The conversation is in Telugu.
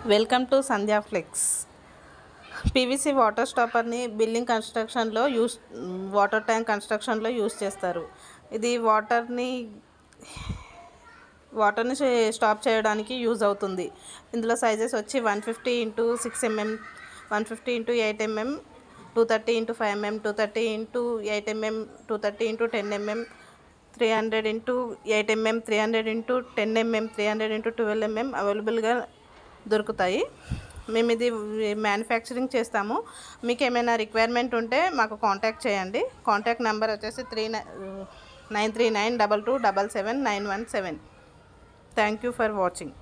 welcome to Sandhya flex PVC water స్టాపర్ని బిల్డింగ్ కన్స్ట్రక్షన్లో యూస్ వాటర్ ట్యాంక్ కన్స్ట్రక్షన్లో యూస్ చేస్తారు ఇది వాటర్ని వాటర్ని స్టాప్ చేయడానికి యూజ్ అవుతుంది ఇందులో సైజెస్ వచ్చి one fifty into six mm one fifty into eight mm two thirty into five mm two thirty into eight mm two thirty into ten mm three hundred into eight mm three hundred into ten mm three hundred into twelve mm అవైలబుల్గా దొరుకుతాయి మేము ఇది మ్యానుఫ్యాక్చరింగ్ చేస్తాము మీకు ఏమైనా రిక్వైర్మెంట్ ఉంటే మాకు కాంటాక్ట్ చేయండి కాంటాక్ట్ నెంబర్ వచ్చేసి three nine three nine double two double seven nine one seven thank you for watching